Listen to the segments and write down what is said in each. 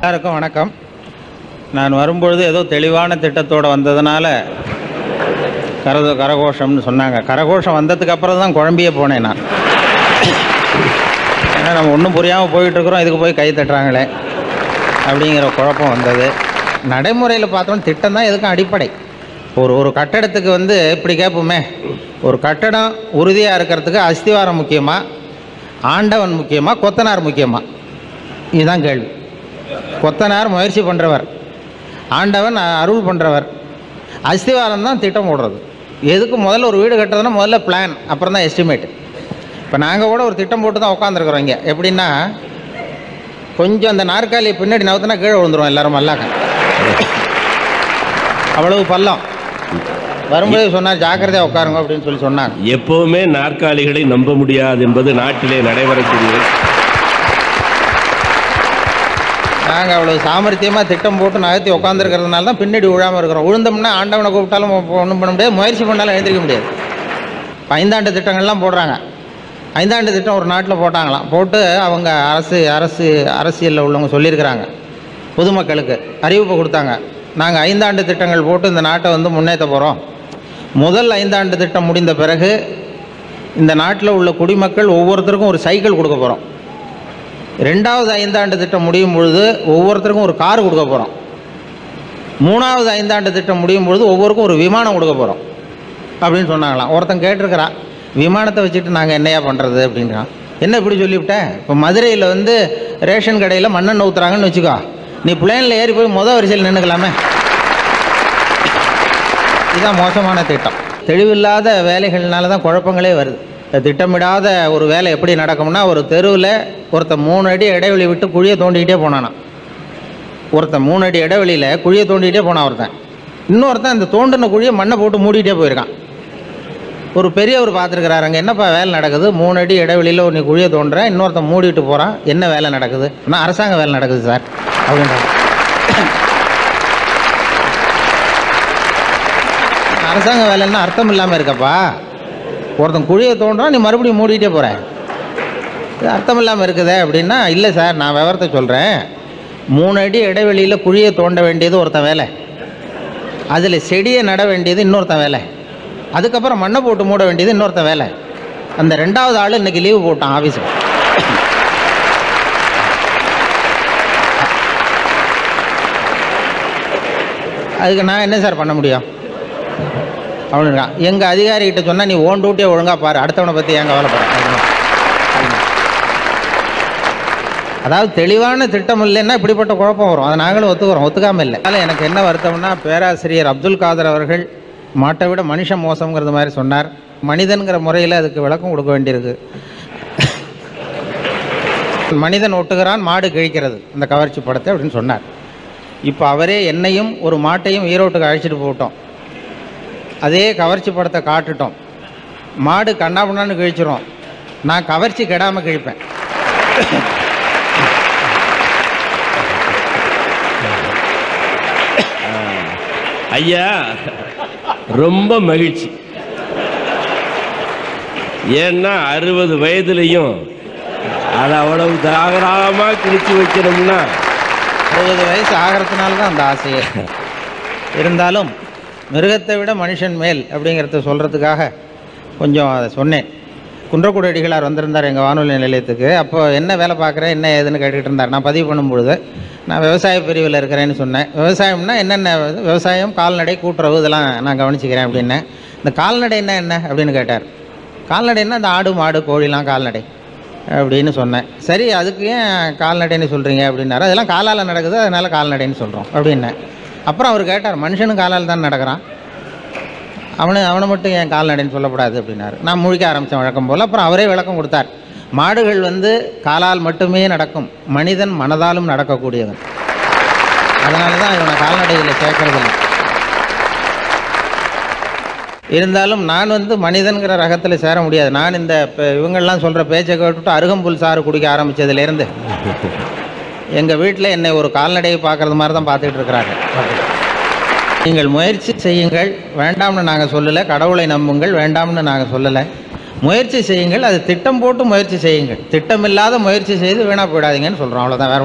எல்லாருக்கும் வணக்கம் நான் வரும்பொழுது ஏதோ தெளிவான திட்டத்தோடு வந்ததுனால கரத கரகோஷம்னு சொன்னாங்க கரகோஷம் வந்ததுக்கு அப்புறம் தான் குழம்பியே போனேன் நான் ஏன்னா நம்ம ஒன்றும் புரியாமல் போயிட்டுருக்குறோம் இதுக்கு போய் கை தட்டுறாங்களே அப்படிங்கிற குழப்பம் வந்தது நடைமுறையில் பார்த்தோம்னா திட்டம் தான் எதுக்கும் அடிப்படை ஒரு ஒரு கட்டடத்துக்கு வந்து இப்படி கேட்போமே ஒரு கட்டடம் உறுதியாக இருக்கிறதுக்கு அஸ்திவாரம் முக்கியமா ஆண்டவன் முக்கியமா கொத்தனார் முக்கியமா இதுதான் கேள்வி கொத்தனார் முயற்சி பண்ணுறவர் ஆண்டவன் அ- அருள் பண்ணுறவர் அஸ்திவாரம் தான் திட்டம் போடுறது எதுக்கு முதல்ல ஒரு வீடு கட்டுறதுன்னா முதல்ல பிளான் அப்புறம் தான் எஸ்டிமேட் இப்போ நாங்கள் கூட ஒரு திட்டம் போட்டு தான் உட்காந்துருக்குறோம் இங்கே எப்படின்னா கொஞ்சம் அந்த நாற்காலியை பின்னாடி நவுத்துனா கீழே விழுந்துரும் எல்லாரும் மல்லாக்க அவ்வளவு பள்ளம் வரும்போது சொன்னார் ஜாக்கிரதையாக உட்காருங்க அப்படின்னு சொல்லி சொன்னாங்க எப்பவுமே நாற்காலிகளை நம்ப முடியாது என்பது நாட்டிலே நடைபெறக்கூடிய நாங்கள் அவ்வளோ சாமர்த்தியமாக திட்டம் போட்டு நகர்த்தி உட்காந்துருக்கிறதுனால தான் பின்னாடி விழாமல் இருக்கிறோம் விழுந்தோம்னா ஆண்டவனை கூப்பிட்டாலும் ஒன்றும் பண்ண முடியாது முயற்சி பண்ணாலும் எழுந்திரிக்க முடியாது இப்ப ஐந்தாண்டு திட்டங்கள்லாம் போடுறாங்க ஐந்தாண்டு திட்டம் ஒரு நாட்டில் போட்டாங்களாம் போட்டு அவங்க அரசு அரசு அரசியலில் உள்ளவங்க சொல்லியிருக்கிறாங்க பொதுமக்களுக்கு அறிவிப்பு கொடுத்தாங்க நாங்கள் ஐந்தாண்டு திட்டங்கள் போட்டு இந்த நாட்டை வந்து முன்னேற்ற போகிறோம் முதல் ஐந்தாண்டு திட்டம் முடிந்த பிறகு இந்த நாட்டில் உள்ள குடிமக்கள் ஒவ்வொருத்தருக்கும் ஒரு சைக்கிள் கொடுக்க போகிறோம் ரெண்டாவது ஐந்தாண்டு திட்டம் முடியும் பொழுது ஒவ்வொருத்தருக்கும் ஒரு கார் கொடுக்க போகிறோம் மூணாவது ஐந்தாண்டு திட்டம் முடியும் பொழுது ஒவ்வொருக்கும் ஒரு விமானம் கொடுக்க போகிறோம் அப்படின்னு சொன்னாங்களாம் ஒருத்தன் கேட்டிருக்கிறான் விமானத்தை வச்சுட்டு நாங்கள் என்னையா பண்ணுறது அப்படின்றான் என்ன இப்படி சொல்லிவிட்டேன் இப்போ மதுரையில் வந்து ரேஷன் கடையில் மண்ணெண்ணெய் ஊற்றுறாங்கன்னு வச்சுக்கோ நீ பிளேனில் ஏறி போய் முத வரிசையில் நின்றுக்கலாமே இதுதான் மோசமான திட்டம் தெளிவில்லாத வேலைகள்னால தான் குழப்பங்களே வருது இந்த திட்டமிடாத ஒரு வேலை எப்படி நடக்கும்னா ஒரு தெருவில் ஒருத்தன் மூணு அடி இடைவெளி விட்டு குழியை தோண்டிக்கிட்டே போனானாம் ஒருத்தன் மூணு அடி இடைவெளியில் குழியை தோண்டிக்கிட்டே போனான் ஒருத்தன் இன்னொருத்தன் அந்த தோண்டின குழியை மண்ணை போட்டு மூடிக்கிட்டே போயிருக்கான் ஒரு பெரியவர் பார்த்துருக்கிறாரு அங்கே என்னப்பா வேலை நடக்குது மூணு அடி இடைவெளியில் நீ குழியை தோண்டுற இன்னொருத்தன் மூடிட்டு போகிறான் என்ன வேலை நடக்குது நான் அரசாங்க வேலை நடக்குது சார் அப்படின்றாங்க அரசாங்க வேலைன்னா அர்த்தம் இல்லாமல் இருக்கப்பா ஒருத்தன் குழியை தோன்றான் நீ மறுபடியும் மூடிட்டே போகிற இது அர்த்தம் இல்லாமல் இருக்குதே அப்படின்னா இல்லை சார் நான் விவரத்தை சொல்கிறேன் மூணு அடி இடைவெளியில் குழியை தோண்ட வேண்டியது ஒருத்தன் வேலை அதில் செடியை நட வேண்டியது இன்னொருத்தன் வேலை அதுக்கப்புறம் மண்ணை போட்டு மூட வேண்டியது இன்னொருத்தன் வேலை அந்த ரெண்டாவது ஆள் இன்னைக்கு லீவு போட்டான் ஆஃபீஸுக்கு அதுக்கு நான் என்ன சார் பண்ண முடியும் அவனுக்கான் எங்கள் அதிகாரிகிட்ட சொன்னால் நீ ஓன் டூட்டியை ஒழுங்காக பாரு அடுத்தவனை பற்றி ஏன் கவலைப்படுற அப்படின்னு. அதாவது தெளிவான திட்டம் இல்லைன்னா இப்படிப்பட்ட குழப்பம் வரும் அதை நாங்களும் ஒத்துக்கிறோம் ஒத்துக்காமல் இல்லை அதனால் எனக்கு என்ன வருத்தம்னா பேராசிரியர் அப்துல் காதர் அவர்கள் மாட்டை விட மனுஷன் மோசங்கிறது மாதிரி சொன்னார் மனிதன்கிற முறையில் அதுக்கு விளக்கம் கொடுக்க வேண்டியிருக்கு மனிதன் ஒட்டுகிறான் மாடு கிழிக்கிறது அந்த கவர்ச்சி படத்தை அப்படின்னு சொன்னார் இப்போ அவரே என்னையும் ஒரு மாட்டையும் ஈரோட்டுக்கு அழைச்சிட்டு போட்டோம் அதே கவர்ச்சி படத்தை காட்டுட்டோம் மாடு கண்ணாபுண்ணான்னு கிழிச்சிரும் நான் கவர்ச்சி கெடாமல் கிழிப்பேன் ஐயா ரொம்ப மகிழ்ச்சி ஏன்னா அறுபது வயதுலையும் அதை அவ்வளவு தாகராமா கிழிச்சு வைக்கணும்னா அறுபது வயசு ஆகிறதுனால தான் அந்த ஆசையே இருந்தாலும் மிருகத்தை விட மனுஷன் மேல் அப்படிங்கிறத சொல்கிறதுக்காக கொஞ்சம் அதை சொன்னேன் குன்றக்குடி அடிகளார் வந்திருந்தார் எங்கள் வானொலி நிலையத்துக்கு அப்போ என்ன வேலை பார்க்குறேன் என்ன ஏதுன்னு கேட்டுக்கிட்டு இருந்தார் நான் பதிவு பண்ணும்பொழுது நான் விவசாய பிரிவில் இருக்கிறேன்னு சொன்னேன் விவசாயம்னா என்னென்ன விவசாயம் கால்நடை கூட்டுறவு இதெல்லாம் நான் கவனிச்சிக்கிறேன் அப்படின்னேன் இந்த கால்நடைன்னா என்ன அப்படின்னு கேட்டார் கால்நடைன்னா இந்த ஆடு மாடு கோழிலாம் கால்நடை அப்படின்னு சொன்னேன் சரி அதுக்கு ஏன் கால்நடைன்னு சொல்கிறீங்க அப்படின்னாரு அதெல்லாம் காலால் நடக்குது அதனால் கால்நடைன்னு சொல்கிறோம் அப்படின்னேன் அப்புறம் அவர் கேட்டார் மனுஷனும் காலால் தான் நடக்கிறான் அவனு அவனை மட்டும் ஏன் கால்நடைன்னு சொல்லக்கூடாது அப்படின்னாரு நான் முழிக்க ஆரம்பித்தேன் வழக்கம் போல் அப்புறம் அவரே விளக்கம் கொடுத்தார் மாடுகள் வந்து காலால் மட்டுமே நடக்கும் மனிதன் மனதாலும் நடக்கக்கூடியவன் அதனால தான் இவனை கால்நடைகளை சேர்க்கறதில்லை இருந்தாலும் நான் வந்து மனிதன்கிற ரகத்தில் சேர முடியாது நான் இந்த இப்போ இவங்கெல்லாம் சொல்கிற பேச்சை கேட்டுட்டு அருகம்புல் சாறு குடிக்க ஆரம்பித்ததுலேருந்து எங்கள் வீட்டில் என்னை ஒரு கால்நடையை பார்க்குறது மாதிரி தான் பார்த்துட்டு இருக்கிறாங்க நீங்கள் முயற்சி செய்யுங்கள் வேண்டாம்னு நாங்கள் சொல்லலை கடவுளை நம்புங்கள் வேண்டாம்னு நாங்கள் சொல்லலை முயற்சி செய்யுங்கள் அது திட்டம் போட்டு முயற்சி செய்யுங்கள் திட்டமில்லாத முயற்சி செய்து வீணாக போயிடாதீங்கன்னு சொல்கிறோம் அவ்வளோதான் வேற ஒன்று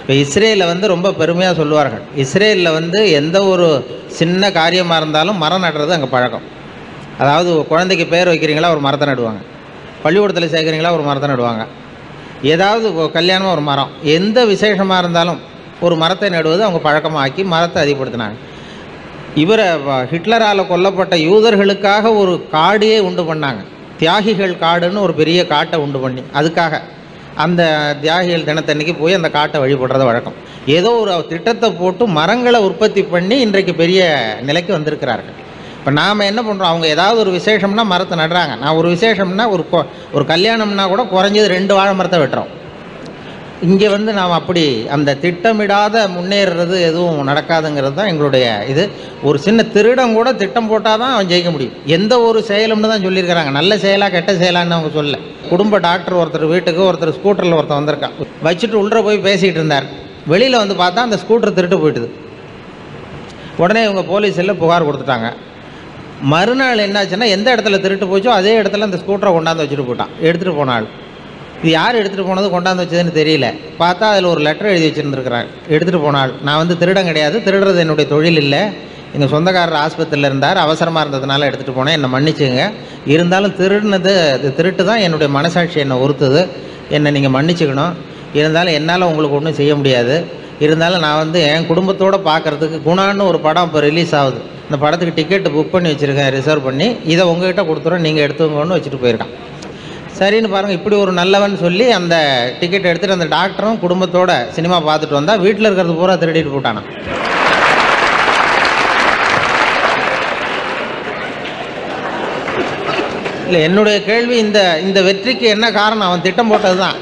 இப்போ இஸ்ரேலில் வந்து ரொம்ப பெருமையாக சொல்லுவார்கள் இஸ்ரேலில் வந்து எந்த ஒரு சின்ன காரியமாக இருந்தாலும் மரம் நடுறது அங்கே பழக்கம் அதாவது குழந்தைக்கு பேர் வைக்கிறீங்களா ஒரு மரத்தை நடுவாங்க பள்ளிக்கூடத்தில் சேர்க்குறீங்களா ஒரு மரத்தை நடுவாங்க ஏதாவது ஒரு கல்யாணமாக ஒரு மரம் எந்த விசேஷமாக இருந்தாலும் ஒரு மரத்தை நடுவது அவங்க பழக்கமாக ஆக்கி மரத்தை அதிகப்படுத்தினாங்க இவரை வ- ஹிட்லரால் கொல்லப்பட்ட யூதர்களுக்காக ஒரு காடையே உண்டு பண்ணாங்க தியாகிகள் காடுன்னு ஒரு பெரிய காட்டை உண்டு பண்ணி அதுக்காக அந்த தியாகிகள் தினத்தன்னைக்கு போய் அந்த காட்டை வழிபடுறது வழக்கம் ஏதோ ஒரு திட்டத்தை போட்டு மரங்களை உற்பத்தி பண்ணி இன்றைக்கு பெரிய நிலைக்கு வந்திருக்கிறார்கள் இப்போ நாம் என்ன பண்ணுறோம் அவங்க ஏதாவது ஒரு விசேஷம்னா மரத்தை நடுறாங்க நான் ஒரு விசேஷம்னா ஒரு கொ- ஒரு கல்யாணம்னா கூட குறைஞ்சது ரெண்டு வாழை மரத்தை வெட்டுறோம் இங்கே வந்து நாம் அப்படி அந்த திட்டமிடாத முன்னேறுறது எதுவும் நடக்காதுங்கிறது தான் எங்களுடைய இது ஒரு சின்ன திருடம் கூட திட்டம் போட்டால் தான் அவன் ஜெயிக்க முடியும் எந்த ஒரு செயலும்னு தான் சொல்லியிருக்கிறாங்க நல்ல செயலா கெட்ட செயலான்னு அவங்க சொல்லல குடும்ப டாக்டர் ஒருத்தர் வீட்டுக்கு ஒருத்தர் ஸ்கூட்டரில் ஒருத்தர் வந்திருக்கான் வச்சுட்டு உள்ளே போய் பேசிகிட்டு இருந்தார் வெளியில் வந்து பார்த்தா அந்த ஸ்கூட்டர் திருட்டு போயிட்டுது உடனே இவங்க போலீஸில் புகார் கொடுத்துட்டாங்க மறுநாள் என்னாச்சுன்னா எந்த இடத்துல திருட்டு போச்சோ அதே இடத்துல அந்த ஸ்கூட்டரை கொண்டாந்து வச்சுட்டு போட்டான் எடுத்துகிட்டு போனாள் இது யார் எடுத்துகிட்டு போனது கொண்டாந்து வச்சதுன்னு தெரியல பார்த்தா அதில் ஒரு லெட்டர் எழுதி வச்சுருந்துருக்கிறாங்க எடுத்துகிட்டு போனாள் நான் வந்து திருடன் கிடையாது திருடுறது என்னுடைய தொழில் இல்லை எங்கள் சொந்தக்காரர் ஆஸ்பத்திரியில் இருந்தார் அவசரமாக இருந்ததுனால எடுத்துகிட்டு போனேன் என்னை மன்னிச்சுங்க இருந்தாலும் திருடினது இது திருட்டு தான் என்னுடைய மனசாட்சி என்னை உறுத்துது என்னை நீங்கள் மன்னிச்சுக்கணும் இருந்தாலும் என்னால் உங்களுக்கு ஒன்றும் செய்ய முடியாது இருந்தாலும் நான் வந்து என் குடும்பத்தோடு பார்க்குறதுக்கு குணான்னு ஒரு படம் இப்போ ரிலீஸ் ஆகுது இந்த படத்துக்கு டிக்கெட் புக் பண்ணி வச்சுருக்கேன் ரிசர்வ் பண்ணி இதை உங்ககிட்ட கொடுத்துறோம் நீங்கள் எடுத்துக்கோன்னு வச்சுட்டு போயிருக்கான் சரின்னு பாருங்கள் இப்படி ஒரு நல்லவன் சொல்லி அந்த டிக்கெட் எடுத்துகிட்டு அந்த டாக்டரும் குடும்பத்தோட சினிமா பார்த்துட்டு வந்தால் வீட்டில் இருக்கிறது பூரா திருடிட்டு போட்டானான் இல்லை என்னுடைய கேள்வி இந்த இந்த வெற்றிக்கு என்ன காரணம் அவன் திட்டம் போட்டது தான்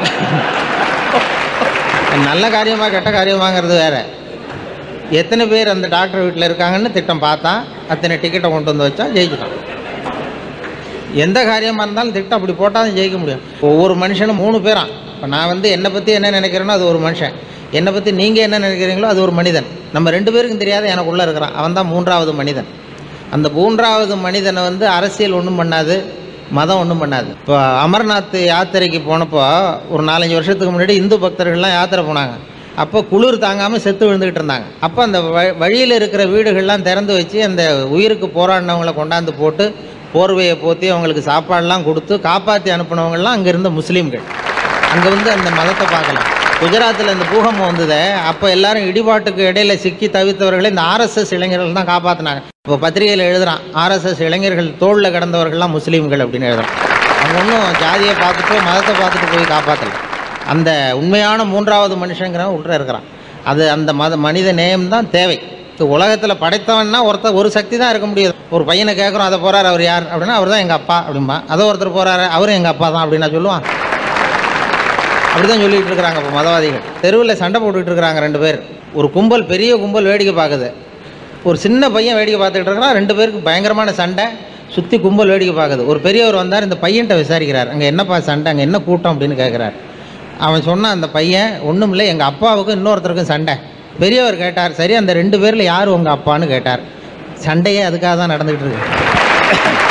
நல்ல காரியமா கெட்ட காரியமாங்கிறது வேற எத்தனை பேர் அந்த டாக்டர் வீட்டில் இருக்காங்கன்னு திட்டம் பார்த்தா அத்தனை டிக்கெட்டை கொண்டு வந்து வச்சா ஜெயிச்சிட்டான் எந்த காரியமாக இருந்தாலும் திட்டம் அப்படி போட்டால் தான் ஜெயிக்க முடியும் ஒவ்வொரு மனுஷனும் மூணு பேரான் இப்போ நான் வந்து என்னை பற்றி என்ன நினைக்கிறேனோ அது ஒரு மனுஷன் என்னை பற்றி நீங்கள் என்ன நினைக்கிறீங்களோ அது ஒரு மனிதன் நம்ம ரெண்டு பேருக்கும் தெரியாத எனக்குள்ளே இருக்கிறான் அவன் தான் மூன்றாவது மனிதன் அந்த மூன்றாவது மனிதனை வந்து அரசியல் ஒன்றும் பண்ணாது மதம் ஒன்றும் பண்ணாது இப்போ அமர்நாத் யாத்திரைக்கு போனப்போ ஒரு நாலஞ்சு வருஷத்துக்கு முன்னாடி இந்து பக்தர்கள்லாம் யாத்திரை போனாங்க அப்போ குளிர் தாங்காமல் செத்து விழுந்துக்கிட்டு இருந்தாங்க அப்போ அந்த வ- வழியில் இருக்கிற வீடுகள்லாம் திறந்து வச்சு அந்த உயிருக்கு போராடினவங்களை கொண்டாந்து போட்டு போர்வையை போற்றி அவங்களுக்கு சாப்பாடெல்லாம் கொடுத்து காப்பாற்றி அனுப்புனவங்கலாம் அங்கே இருந்த முஸ்லீம்கள் அங்கே வந்து அந்த மதத்தை பார்க்கலாம் குஜராத்தில் இந்த பூகம்பம் வந்ததே அப்போ எல்லாரும் இடிபாட்டுக்கு இடையில சிக்கி தவித்தவர்களை இந்த ஆர்எஸ்எஸ் இளைஞர்கள் தான் காப்பாற்றினாங்க இப்போ பத்திரிகையில் எழுதுறான் ஆர்எஸ்எஸ் இளைஞர்கள் தோளில் கிடந்தவர்கள்லாம் முஸ்லீம்கள் அப்படின்னு எழுதுறான் அவங்க ஒன்றும் ஜாதியை பார்த்துட்டு மதத்தை பார்த்துட்டு போய் காப்பாற்றல அந்த உண்மையான மூன்றாவது மனுஷங்கிறவன் உள்ள இருக்கிறான் அது அந்த மத மனித நேயம் தான் தேவை இந்த உலகத்தில் படைத்தவன்னா ஒருத்தர் ஒரு சக்தி தான் இருக்க முடியாது ஒரு பையனை கேட்குறோம் அதை போகிறார் அவர் யார் அப்படின்னா அவர் தான் எங்கள் அப்பா அப்படிம்பா அதை ஒருத்தர் போகிறாரு அவரும் எங்கள் அப்பா தான் அப்படின்னா சொல்லுவான் அப்படிதான் சொல்லிட்டு இருக்கிறாங்க இப்போ மதவாதிகள் தெருவில் சண்டை போட்டுக்கிட்டு இருக்கிறாங்க ரெண்டு பேர் ஒரு கும்பல் பெரிய கும்பல் வேடிக்கை பார்க்குது ஒரு சின்ன பையன் வேடிக்கை பார்த்துக்கிட்டு இருக்கிறான் ரெண்டு பேருக்கு பயங்கரமான சண்டை சுற்றி கும்பல் வேடிக்கை பார்க்குது ஒரு பெரியவர் வந்தார் இந்த பையன்கிட்ட விசாரிக்கிறார் அங்கே என்னப்பா சண்டை அங்கே என்ன கூட்டம் அப்படின்னு கேட்குறாரு அவன் சொன்னான் அந்த பையன் ஒன்றும் இல்லை எங்கள் அப்பாவுக்கும் இன்னொருத்தருக்கும் சண்டை பெரியவர் கேட்டார் சரி அந்த ரெண்டு பேரில் யார் உங்கள் அப்பான்னு கேட்டார் சண்டையே அதுக்காக தான் நடந்துக்கிட்டு இருக்கு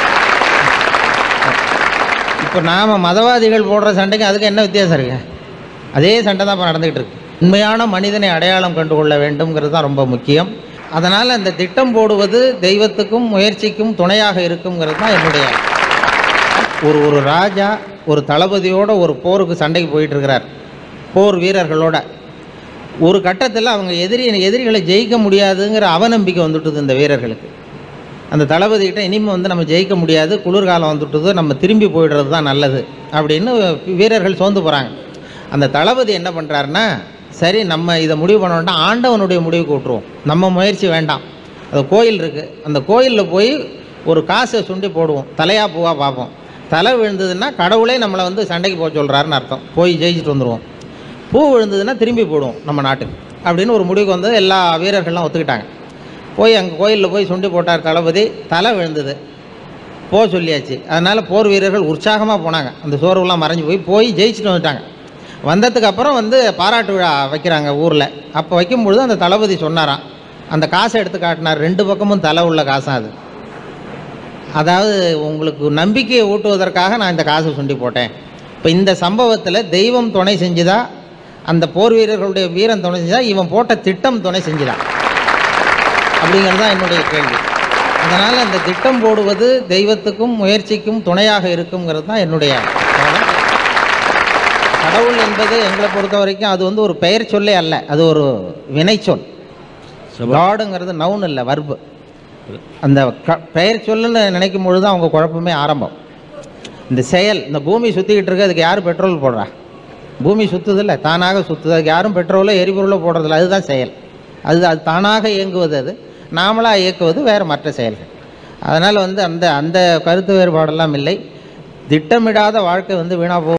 இப்போ நாம் மதவாதிகள் போடுற சண்டைக்கு அதுக்கு என்ன வித்தியாசம் இருக்கு அதே சண்டை தான் இப்போ நடந்துக்கிட்டு இருக்கு உண்மையான மனிதனை அடையாளம் கண்டு கொள்ள வேண்டும்ங்கிறது தான் ரொம்ப முக்கியம் அதனால் அந்த திட்டம் போடுவது தெய்வத்துக்கும் முயற்சிக்கும் துணையாக இருக்குங்கிறது தான் என்னுடைய ஒரு ஒரு ராஜா ஒரு தளபதியோட ஒரு போருக்கு சண்டைக்கு போயிட்டு இருக்கிறார் போர் வீரர்களோட ஒரு கட்டத்தில் அவங்க எதிரி எதிரிகளை ஜெயிக்க முடியாதுங்கிற அவநம்பிக்கை வந்துட்டுது இந்த வீரர்களுக்கு அந்த தளபதிகிட்ட இனிமேல் வந்து நம்ம ஜெயிக்க முடியாது குளிர்காலம் வந்துட்டுது நம்ம திரும்பி போயிடுறது தான் நல்லது அப்படின்னு வீரர்கள் சோர்ந்து போகிறாங்க அந்த தளபதி என்ன பண்ணுறாருன்னா சரி நம்ம இதை முடிவு பண்ண வேண்டாம் ஆண்டவனுடைய முடிவுக்கு விட்ருவோம் நம்ம முயற்சி வேண்டாம் அது கோயில் இருக்குது அந்த கோயிலில் போய் ஒரு காசை சுண்டி போடுவோம் தலையா பூவா பார்ப்போம் தலை விழுந்ததுன்னா கடவுளே நம்மளை வந்து சண்டைக்கு போக சொல்கிறாருன்னு அர்த்தம் போய் ஜெயிச்சுட்டு வந்துடுவோம் பூ விழுந்ததுன்னா திரும்பி போடுவோம் நம்ம நாட்டுக்கு அப்படின்னு ஒரு முடிவுக்கு வந்து எல்லா வீரர்கள்லாம் ஒத்துக்கிட்டாங்க போய் அங்கே கோயிலில் போய் சுண்டி போட்டார் தளபதி தலை விழுந்தது போக சொல்லியாச்சு அதனால் போர் வீரர்கள் உற்சாகமாக போனாங்க அந்த சோர்வுலாம் மறைஞ்சு போய் போய் ஜெயிச்சுட்டு வந்துட்டாங்க வந்ததுக்கு அப்புறம் வந்து பாராட்டு விழா வைக்கிறாங்க ஊரில் அப்போ வைக்கும்பொழுது அந்த தளபதி சொன்னாராம் அந்த காசை எடுத்து காட்டினார் ரெண்டு பக்கமும் தலை உள்ள காசாக அது அதாவது உங்களுக்கு நம்பிக்கையை ஊட்டுவதற்காக நான் இந்த காசை சுண்டி போட்டேன் இப்போ இந்த சம்பவத்தில் தெய்வம் துணை செஞ்சுதா அந்த போர் வீரர்களுடைய வீரம் துணை செஞ்சா இவன் போட்ட திட்டம் துணை செஞ்சுதான் அப்படிங்கிறது தான் என்னுடைய கேள்வி அதனால் அந்த திட்டம் போடுவது தெய்வத்துக்கும் முயற்சிக்கும் துணையாக இருக்குங்கிறது தான் என்னுடைய கவலை. கடவுள் என்பது எங்களை பொறுத்த வரைக்கும் அது வந்து ஒரு பெயர் சொல்லே அல்ல அது ஒரு வினைச்சொல் சபா காடுங்கிறது நவுன் இல்லை வர்பு அந்த க பெயர் சொல்லுன்னு நினைக்கும் பொழுது அவங்க குழப்பமே ஆரம்பம் இந்த செயல் இந்த பூமி சுற்றிக்கிட்டு இருக்கு அதுக்கு யார் பெட்ரோல் போடுறா பூமி சுற்றுதில்ல தானாக சுற்றுது அதுக்கு யாரும் பெட்ரோலோ எரிபொருளோ போடுறதில்ல அதுதான் செயல் அது அது தானாக இயங்குவது அது நாமளாக இயக்குவது வேறு மற்ற செயல்கள் அதனால் வந்து அந்த அந்த கருத்து வேறுபாடெல்லாம் இல்லை திட்டமிடாத வாழ்க்கை வந்து வீணாக போகும்